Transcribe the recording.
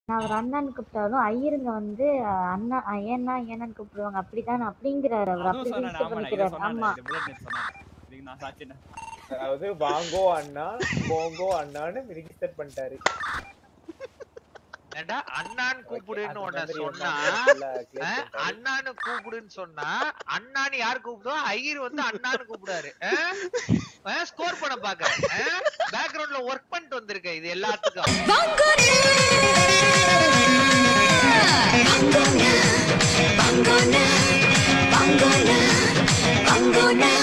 நான் அவர் அண்ணான்னு கூப்பிட்டாலும் ஐயருங்க வந்து அஹ், அண்ணா அஹ், ஏன்னா ஏன்னான்னு கூப்பிடுவாங்க அப்படிதான் அப்படிங்கிறாரு அவர் அதுவும் அப்படி சொன்னேன் register ஆமா இதை பண்ணிக்கிறாரு சொன்னானே ஆமா இந்த bullet net சொன்னானே இதுக்கு நான் சாட்சினே அதாவது வாங்கோ அண்ணா போங்கோ அண்ணான்னு ரிஜிஸ்டர் பண்ணிட்டாரு ஏண்டா அண்ணான்னு கூப்பிடுன்னு உன்ன அந்த மாதிரி சொன்னா full ஆ clear ஆ, பண்ணிட்டாரு. அண்ணான்னு கூப்பிடுன்னு சொன்னா அண்ணான்னு யார் கூப்பிடுவோ ஐயர் வந்து அண்ணான்னு கூப்பிடாரு ஸ்கோர் பண்ண பாக்குறேன் பேக்ரவுண்ட்ல ஒர்க் பண்ணிட்டு வந்திருக்கேன் இது எல்லாத்துக்கும் Bangona, bangona, bangona, bangona.